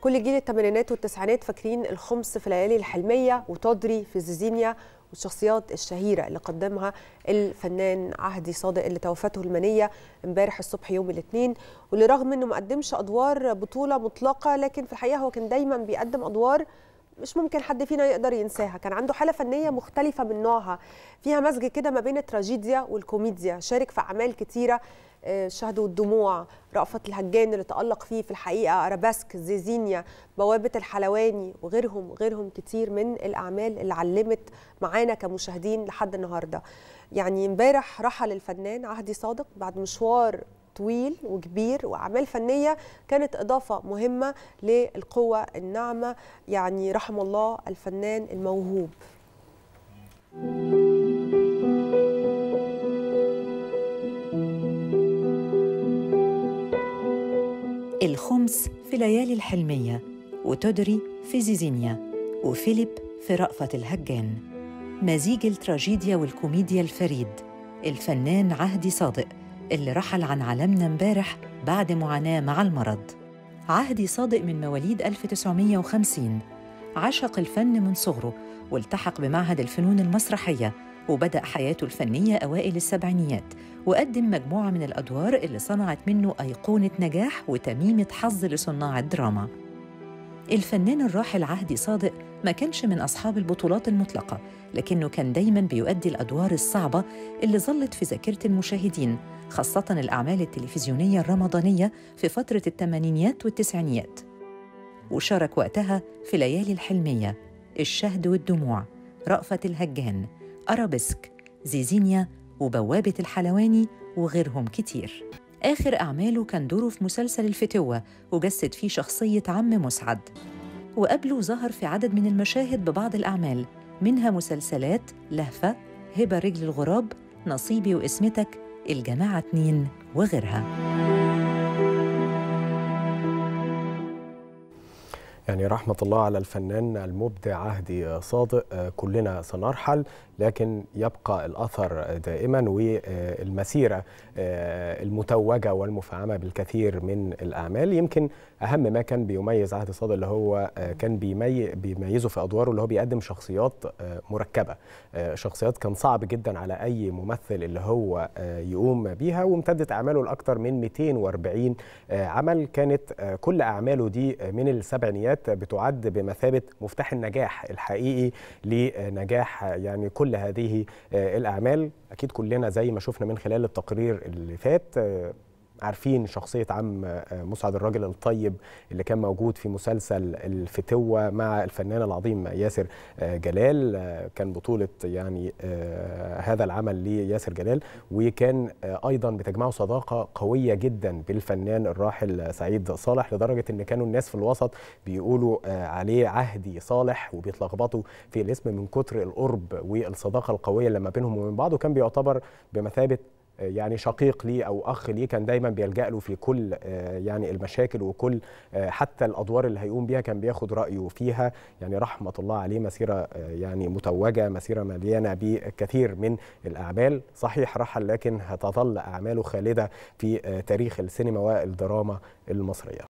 كل جيل الثمانينات والتسعينات فاكرين الخمس في الليالي الحلميه وتودري في زيزينيا والشخصيات الشهيره اللي قدمها الفنان عهدي صادق اللي توفته المنيه امبارح الصبح يوم الاثنين واللي رغم انه ما قدمش ادوار بطوله مطلقه لكن في الحقيقه هو كان دايما بيقدم ادوار مش ممكن حد فينا يقدر ينساها كان عنده حالة فنية مختلفة من نوعها فيها مزج كده ما بين التراجيديا والكوميديا شارك في أعمال كتيرة الشهد والدموع رأفت الهجان اللي تألق فيه في الحقيقة أراباسك زيزينيا بوابة الحلواني وغيرهم وغيرهم كتير من الأعمال اللي علمت معانا كمشاهدين لحد النهاردة يعني امبارح رحل الفنان عهدي صادق بعد مشوار طويل وكبير واعمال فنيه كانت اضافه مهمه للقوه الناعمه يعني رحم الله الفنان الموهوب الخمس في ليالي الحلمية وتدري في زيزينيا وفيليب في رأفة الهجان مزيج التراجيديا والكوميديا الفريد الفنان عهدي صادق اللي رحل عن عالمنا امبارح بعد معاناة مع المرض عهدي صادق من مواليد 1950 عشق الفن من صغره والتحق بمعهد الفنون المسرحية وبدأ حياته الفنية أوائل السبعينيات وقدم مجموعة من الأدوار اللي صنعت منه أيقونة نجاح وتميمة حظ لصناع الدراما الفنان الراحل عهدي صادق ما كانش من أصحاب البطولات المطلقة لكنه كان دايماً بيؤدي الأدوار الصعبة اللي ظلت في ذاكرة المشاهدين خاصة الأعمال التلفزيونية الرمضانية في فترة الثمانينيات والتسعينيات وشارك وقتها في ليالي الحلمية الشهد والدموع رأفة الهجان أرابسك زيزينيا وبوابة الحلواني وغيرهم كتير آخر أعماله كان دوره في مسلسل الفتوة وجسد فيه شخصية عم مسعد وقبله ظهر في عدد من المشاهد ببعض الأعمال منها مسلسلات لهفة هبة رجل الغراب نصيبي واسمتك الجماعة اتنين وغيرها يعني رحمة الله على الفنان المبدع عهدي صادق كلنا سنرحل لكن يبقى الأثر دائما والمسيرة المتوجة والمفعمة بالكثير من الأعمال يمكن أهم ما كان بيميز عهدي صادق اللي هو كان بيمي بيميزه في أدواره اللي هو بيقدم شخصيات مركبة شخصيات كان صعب جدا على أي ممثل اللي هو يقوم بيها وامتدت أعماله لأكثر من 240 عمل كانت كل أعماله دي من السبعينيات بتعد بمثابة مفتاح النجاح الحقيقي لنجاح يعني كل هذه الأعمال أكيد كلنا زي ما شفنا من خلال التقرير اللي فات عارفين شخصية عم مسعد الراجل الطيب اللي كان موجود في مسلسل الفتوة مع الفنان العظيم ياسر جلال كان بطولة يعني هذا العمل لياسر جلال وكان أيضا بتجمعه صداقة قوية جدا بالفنان الراحل سعيد صالح لدرجة أن كانوا الناس في الوسط بيقولوا عليه عهدي صالح وبيتلخبطوا في الاسم من كتر القرب والصداقة القوية اللي ما بينهم وبين بعض وكان بيعتبر بمثابة يعني شقيق ليه او اخ ليه كان دايما بيلجا له في كل يعني المشاكل وكل حتى الادوار اللي هيقوم بيها كان بياخد رايه فيها يعني رحمه الله عليه مسيره يعني متوجه مسيره مليانه بكثير من الاعمال صحيح رحل لكن هتظل اعماله خالده في تاريخ السينما والدراما المصريه